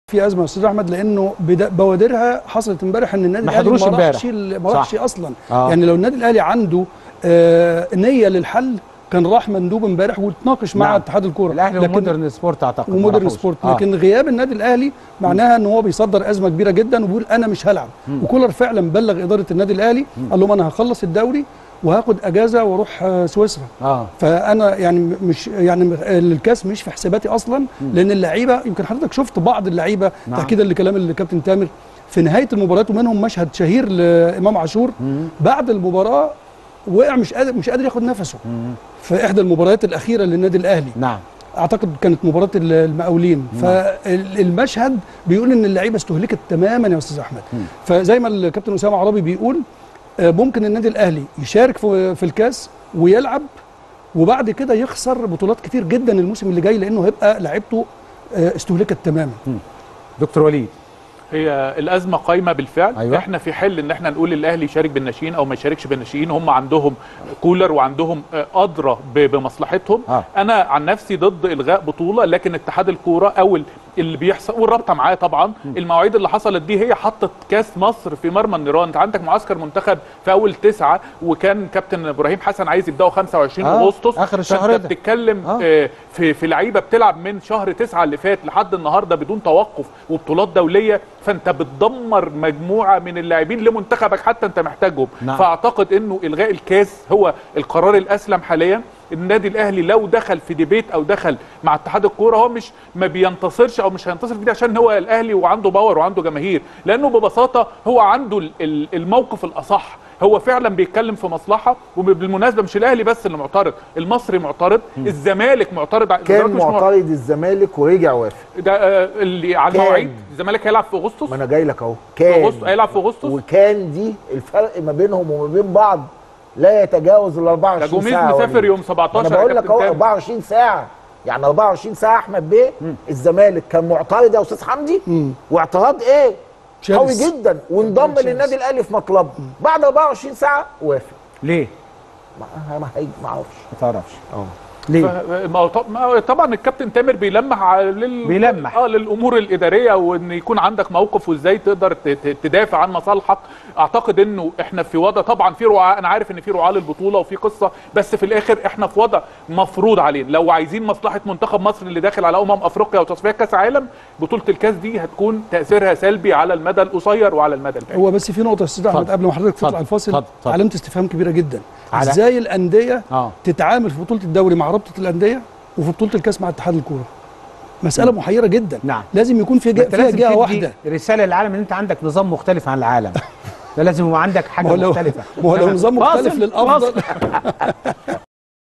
في ازمه يا استاذ احمد لانه بدا- بوادرها حصلت امبارح ان النادي ما الاهلي حضروش ما امبارح. راحش ال- ما صح. راحش اصلا آه. يعني لو النادي الاهلي عنده آه نيه للحل كان راح مندوب امبارح وتناقش مع نعم. اتحاد الكوره الاهلي لكن- ومودرن سبورت اعتقد ما ومودرن راحوش. سبورت آه. لكن غياب النادي الاهلي معناها ان هو بيصدر ازمه كبيره جدا وبيقول انا مش هلعب وكولر فعلا بلغ اداره النادي الاهلي قال لهم انا هخلص الدوري وهاخد اجازه واروح آه، سويسرا اه فانا يعني م- مش يعني الكاس مش في حساباتي اصلا لان اللعيبه يمكن حضرتك شفت بعض اللعيبه نعم. تاكيدا لكلام الكابتن تامر في نهايه المباراه ومنهم مشهد شهير لامام عاشور بعد المباراه وقع مش قادر مش قادر ياخد نفسه في احدى المباريات الاخيره للنادي الاهلي نعم اعتقد كانت مباراه ال- المقاولين فالمشهد بيقول ان اللعيبه استهلكت تماما يا استاذ احمد فزي ما الكابتن اسامه عرابي بيقول آه، ممكن النادي الاهلي يشارك في في الكاس ويلعب وبعد كده يخسر بطولات كتير جدا الموسم اللي جاي لانه هيبقى لعيبته آه، استهلكت تماما دكتور وليد هي الازمه قايمه بالفعل أيوة. أيوة. احنا في حل ان احنا نقول الاهلي يشارك بالناشئين او ما يشاركش بالناشئين هم عندهم كولر وعندهم آه، ادرى ب- بمصلحتهم آه. انا عن نفسي ضد الغاء بطوله لكن اتحاد الكوره او ال- اللي بيحصل والرابطه معاه طبعا المواعيد اللي حصلت دي هي حطت كاس مصر في مرمى النيران انت عندك معسكر منتخب في اول تسعة وكان كابتن ابراهيم حسن عايز يبداوا 25 آه، اغسطس آخر الشهر فأنت ده. بتتكلم آه. آه. في في لعيبه بتلعب من شهر تسعة اللي فات لحد النهارده بدون توقف وبطولات دوليه فانت بتدمر مجموعه من اللاعبين لمنتخبك حتى انت محتاجهم نعم. فاعتقد انه الغاء الكاس هو القرار الاسلم حاليا النادي الاهلي لو دخل في ديبيت او دخل مع اتحاد الكوره هو مش ما بينتصرش او مش هينتصر في دي عشان هو الاهلي وعنده باور وعنده جماهير لانه ببساطه هو عنده ال- ال- الموقف الاصح هو فعلا بيتكلم في مصلحه وبالمناسبه مش الاهلي بس اللي معترض المصري معترض الزمالك معترض كان الزمالك مش معترض. معترض الزمالك ورجع وافق ده آه، اللي على كان. المواعيد الزمالك هيلعب في اغسطس ما انا جاي لك اهو في كان اغسطس هيلعب في اغسطس وكان دي الفرق ما بينهم وما بين بعض لا يتجاوز ال ده 24 جوميز ساعه مسافر وليد. يوم ما 17 انا يا بقول لك كابتن اهو تامر. 24 ساعه يعني 24 ساعه احمد بيه الزمالك كان معترض يا استاذ حمدي واعتراض ايه شرس. قوي جدا وانضم شرس. للنادي الاهلي في مطلبه بعد 24 ساعه وافق ليه ما ما هي ما اعرفش ما تعرفش ليه ف- ما هو طب- ما هو طبعا الكابتن تامر بيلمح على لل... بيلمح. اه للامور الاداريه وان يكون عندك موقف وازاي تقدر ت- ت- تدافع عن مصالحك اعتقد انه احنا في وضع طبعا في رعاة انا عارف ان في رعاة للبطوله وفي قصه بس في الاخر احنا في وضع مفروض علينا لو عايزين مصلحه منتخب مصر اللي داخل على امم افريقيا وتصفيات كاس عالم بطوله الكاس دي هتكون تاثيرها سلبي على المدى القصير وعلى المدى البعيد هو بس في نقطه يا استاذ احمد اتفضل. قبل ما حضرتك اتفضل. تطلع الفاصل اتفضل. اتفضل. علامه استفهام كبيره جدا على- ازاي الانديه اه تتعامل في بطوله الدوري مع رابطه الانديه وفي بطوله الكاس مع اتحاد الكوره مساله محيره جدا نعم. لازم يكون في ما جهه انت فيها لازم جهه تدي واحده رساله للعالم ان انت عندك نظام مختلف عن العالم ده لازم يبقى عندك حاجه ما هو لو مختلفه ما هو لو تمام. نظام مختلف فاصل، للافضل فاصل.